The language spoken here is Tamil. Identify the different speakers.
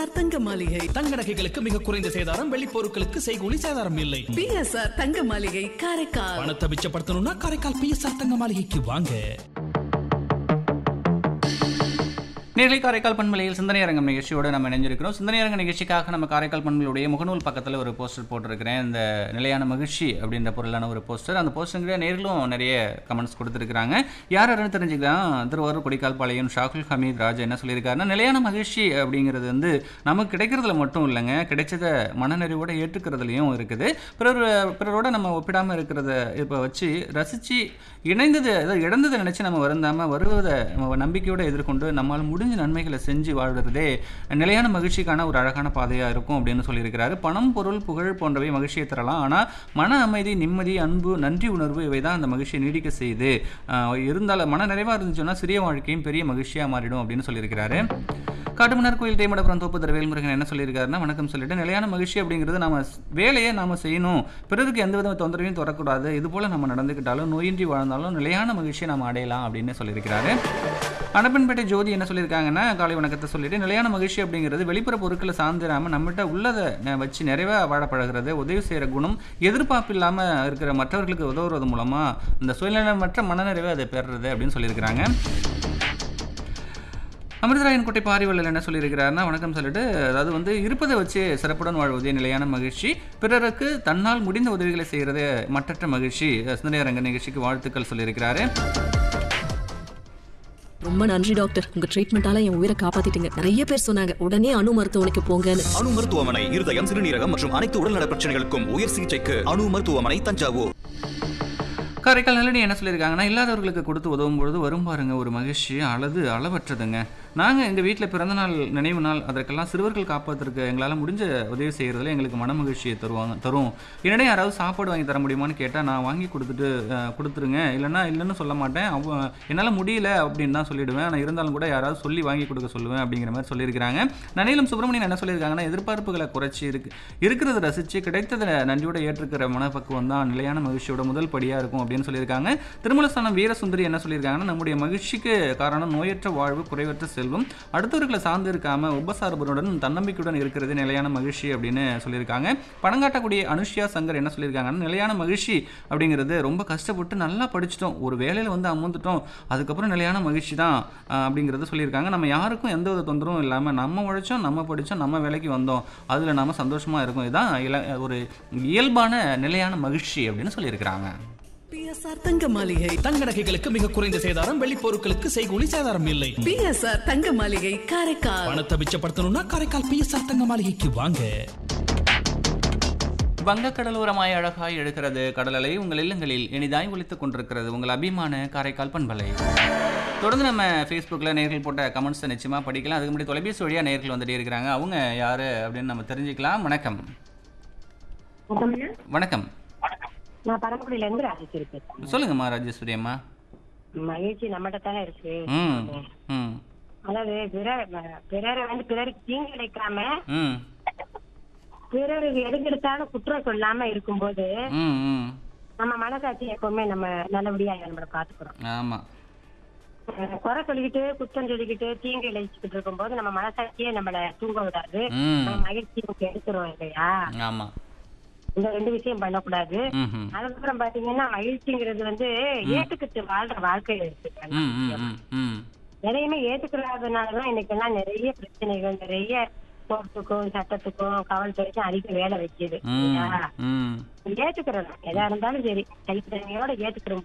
Speaker 1: தங்க மாளிகை
Speaker 2: தங்க நகைகளுக்கு மிக குறைந்த சேதாரம் வெள்ளி பொருட்களுக்கு செய்கூலி சேதாரம் இல்லை
Speaker 1: பிஎஸ்ஆர் தங்க மாளிகை காரைக்கால்
Speaker 2: பணத்தை மிச்சப்படுத்தணும்னா காரைக்கால் பிஎஸ்ஆர் தங்க மாளிகைக்கு வாங்க
Speaker 3: நேரலை காரைக்கால் பண்பலையில் சிந்தனை அரங்கம் நிகழ்ச்சியோடு நம்ம இணைஞ்சிருக்கிறோம் சிந்தனை அரங்க நிகழ்ச்சிக்காக நம்ம காரைக்கால் பண்பலையுடைய முகநூல் பக்கத்தில் ஒரு போஸ்டர் போட்டிருக்கிறேன் இந்த நிலையான மகிழ்ச்சி அப்படின்ற பொருளான ஒரு போஸ்டர் அந்த போஸ்டருங்கிற நேர்களும் நிறைய கமெண்ட்ஸ் கொடுத்துருக்காங்க யார் யாருன்னு தெரிஞ்சுக்கலாம் திருவாரூர் கொடிக்கால் பாளையம் ஷாகுல் ஹமீத் ராஜா என்ன சொல்லியிருக்காருன்னா நிலையான மகிழ்ச்சி அப்படிங்கிறது வந்து நமக்கு கிடைக்கிறதுல மட்டும் இல்லைங்க கிடைச்சத மனநிறைவோட ஏற்றுக்கிறதுலையும் இருக்குது பிறர் பிறரோட நம்ம ஒப்பிடாமல் இருக்கிறத இப்போ வச்சு ரசித்து இணைந்தது அதாவது இழந்ததை நினச்சி நம்ம வருந்தாமல் வருவதை நம்ம நம்பிக்கையோடு எதிர்கொண்டு நம்மால் முடிஞ்ச நன்மைகளை செஞ்சு வாழ்கிறதே நிலையான மகிழ்ச்சிக்கான ஒரு அழகான பாதையாக இருக்கும் அப்படின்னு சொல்லியிருக்கிறாரு பணம் பொருள் புகழ் போன்றவை மகிழ்ச்சியை தரலாம் ஆனால் மன அமைதி நிம்மதி அன்பு நன்றி உணர்வு இவை தான் அந்த மகிழ்ச்சியை நீடிக்க செய்யுது ஆஹ் இருந்தாலும் மன நிறைவாக இருந்துச்சுன்னா சிறிய வாழ்க்கையும் பெரிய மகிழ்ச்சியாக மாறிடும் அப்படின்னு சொல்லியிருக்கிறாரு காட்டுமன்னார் கோயில் தேமடபுரம் தோப்பு தரவேல் முருகன் என்ன சொல்லியிருக்காருன்னா வணக்கம் சொல்லிட்டு நிலையான மகிழ்ச்சி அப்படிங்கிறது நம்ம ஸ்- வேலையை நாம செய்யணும் பிறருக்கு எந்த வித தொந்தரவையும் தொடரக்கூடாது இது போல நம்ம நடந்துக்கிட்டாலும் நோயின்றி வாழ்ந்தாலும் நிலையான மகிழ்ச்சியை நம்ம அடையலாம் அப்படின்னு சொல்லியிருக்கிறாரு அனப்பன்பேட்டை ஜோதி என்ன சொல்லியிருக்காங்கன்னா காலை வணக்கத்தை சொல்லிட்டு நிலையான மகிழ்ச்சி அப்படிங்கிறது வெளிப்புற பொருட்களை சார்ந்திராம நம்மகிட்ட உள்ளதை அஹ், வச்சு நிறைவா வாழ பழகிறது உதவி செய்கிற குணம் எதிர்பார்ப்பு இல்லாமல் இருக்கிற மற்றவர்களுக்கு உதவுறது மூலமா இந்த சுயநலமற்ற மனநிறைவை அதை பெறுறது அப்படின்னு சொல்லியிருக்கிறாங்க அமிர்தராயன் கோட்டை பாரிவள்ளல் என்ன சொல்லியிருக்கிறாருன்னா வணக்கம் சொல்லிட்டு அதாவது வந்து இருப்பதை வச்சு சிறப்புடன் வாழ்வதே நிலையான மகிழ்ச்சி பிறருக்கு தன்னால் முடிந்த உதவிகளை செய்கிறது மற்றற்ற மகிழ்ச்சி சிந்தனை அரங்க நிகழ்ச்சிக்கு வாழ்த்துக்கள் சொல்லியிருக்கிறாரு
Speaker 4: ரொம்ப நன்றி டாக்டர் உங்க ட்ரீட்மெண்டால என் உயிரை காப்பாத்திட்டீங்க நிறைய பேர் சொன்னாங்க உடனே அணு மருத்துவமனைக்கு போங்கன்னு
Speaker 5: அணு மருத்துவமனை இருதயம் சிறுநீரகம் மற்றும் அனைத்து உடல்நல பிரச்சனைகளுக்கும் உயர் சிகிச்சைக்கு அணு மருத்துவமனை தஞ்சாவூர்
Speaker 3: காரைக்கால் நல்லடி என்ன சொல்லியிருக்காங்கன்னா இல்லாதவர்களுக்கு கொடுத்து உதவும் பொழுது வரும் பாருங்க ஒரு மகிழ்ச்சி அளது அளவற்றதுங்க நாங்கள் எங்கள் வீட்டில் பிறந்தநாள் நினைவு நாள் அதற்கெல்லாம் சிறுவர்கள் காப்பதற்கு எங்களால் முடிஞ்ச உதவி செய்கிறதுல எங்களுக்கு மன மகிழ்ச்சியை தருவாங்க தரும் என்னடே யாராவது சாப்பாடு வாங்கி தர முடியுமான்னு கேட்டால் நான் வாங்கி கொடுத்துட்டு அஹ், கொடுத்துருங்க இல்லைன்னா இல்லைன்னு சொல்ல மாட்டேன் அவ என்னால் முடியல அப்படின்னு தான் சொல்லிடுவேன் ஆனால் இருந்தாலும் கூட யாராவது சொல்லி வாங்கி கொடுக்க சொல்லுவேன் அப்படிங்கிற மாதிரி சொல்லியிருக்கிறாங்க நனிலம் சுப்பிரமணியன் என்ன சொல்லியிருக்காங்கன்னா எதிர்பார்ப்புகளை குறைச்சி இருக்கு இருக்கிறத ரசித்து கிடைத்ததை நன்றியோட ஏற்றுக்கிற மனப்பக்குவம் தான் நிலையான மகிழ்ச்சியோட முதல் படியாக இருக்கும் அப்படின்னு சொல்லியிருக்காங்க திருமலஸ்தானம் வீரசுந்தரி என்ன சொல்லியிருக்காங்கன்னா நம்முடைய மகிழ்ச்சிக்கு காரணம் நோயற்ற வாழ்வு குறைவற்ற செல்வம் அடுத்தவர்களை சார்ந்து இருக்காம உபசாரபுடன் தன்னம்பிக்கையுடன் இருக்கிறது நிலையான மகிழ்ச்சி அப்படின்னு சொல்லியிருக்காங்க பணங்காட்டக்கூடிய அனுஷ்யா சங்கர் என்ன சொல்லியிருக்காங்கன்னா நிலையான மகிழ்ச்சி அப்படிங்கிறது ரொம்ப கஷ்டப்பட்டு நல்லா படிச்சிட்டோம் ஒரு வேலையில் வந்து அமர்ந்துட்டோம் அதுக்கப்புறம் நிலையான மகிழ்ச்சி தான் ஆஹ், அப்படிங்கிறத சொல்லியிருக்காங்க நம்ம யாருக்கும் எந்த வித தொந்தரவும் இல்லாமல் நம்ம உழைச்சோம் நம்ம படித்தோம் நம்ம வேலைக்கு வந்தோம் அதில் நம்ம சந்தோஷமாக இருக்கும் இதுதான் இல ஒரு இயல்பான நிலையான மகிழ்ச்சி அப்படின்னு சொல்லியிருக்கிறாங்க
Speaker 1: பிஎஸ்ஆர் தங்க மாளிகை
Speaker 2: தங்க நகைகளுக்கு மிக குறைந்த சேதாரம் வெள்ளி பொருட்களுக்கு செய்கூலி சேதாரம் இல்லை
Speaker 1: பிஎஸ்ஆர் தங்க மாளிகை காரைக்கால்
Speaker 2: பணத்தை மிச்சப்படுத்தணும்னா காரைக்கால் பிஎஸ்ஆர் தங்க மாளிகைக்கு வாங்க
Speaker 3: வங்கக்கடலோரமாய் அழகாய் எழுகிறது கடலலை உங்கள் இல்லங்களில் இனிதாய் ஒலித்துக் கொண்டிருக்கிறது உங்கள் அபிமான காரைக்கால் பண்பலை தொடர்ந்து நம்ம ஃபேஸ்புக்கில் நேர்கள் போட்ட கமெண்ட்ஸை நிச்சயமாக படிக்கலாம் அதுக்கு முன்னாடி தொலைபேசி வழியாக நேர்கள் வந்துட்டே இருக்கிறாங்க அவங்க யார் அப்படின்னு நம்ம தெரிஞ்சுக்கலாம் வணக்கம்
Speaker 6: வணக்கம்ங்க.
Speaker 3: வணக்கம்
Speaker 6: நான் பரமக்குடியில இருந்து ராஜேஸ்வரி பேசுறேன்
Speaker 3: சொல்லுங்கம்மா ராஜேஸ்வரி அம்மா
Speaker 6: மகிழ்ச்சி நம்மகிட்ட தானே இருக்கு
Speaker 3: ம் ம்
Speaker 6: அதாவது பிறர் பிறரை வந்து பிறருக்கு தீங்கு இழைக்காம
Speaker 3: ம்
Speaker 6: பிறருக்கு எதுக்கெடுத்தாலும் குற்றம் சொல்லாம இருக்கும்போது
Speaker 3: ம் ம்
Speaker 6: நம்ம மனசாட்சி எப்பவுமே நம்ம நல்லபடியா நம்மள பாத்துக்கிறோம்
Speaker 3: ஆமாம்
Speaker 6: அஹ் குறை சொல்லிக்கிட்டு குற்றம் சொல்லிக்கிட்டு தீங்கு இழைச்சிக்கிட்டு இருக்கும்போது நம்ம மனசாட்சியே நம்மள தூங்க விடாது
Speaker 3: ம்
Speaker 6: நம்ம மகிழ்ச்சி எடுத்துரும் இல்லையா
Speaker 3: ஆமாம்
Speaker 6: இந்த ரெண்டு விஷயம் பண்ணக்கூடாது
Speaker 3: ம் ம்
Speaker 6: அதுக்கப்புறம் பாத்தீங்கன்னா மகிழ்ச்சிங்கிறது வந்து ஏத்துக்கிட்டு வாழ்ற வாழ்க்கையில இருக்கு
Speaker 3: ம் ம் ம் ம்
Speaker 6: எதையுமே ஏத்துக்கிறாதனாலதான் இன்னைக்கு எல்லாம் நிறைய பிரச்சனைகள் நிறைய கோர்ட்டுக்கும் சட்டத்துக்கும் காவல்துறைக்கும் அதிக வேலை வைக்குது
Speaker 3: ம்
Speaker 6: இல்லையா?
Speaker 3: ம்
Speaker 6: ஏத்துக்கிறோம் எதா இருந்தாலும் சரி கைத்திறமையோட ஏத்துக்கிறோம்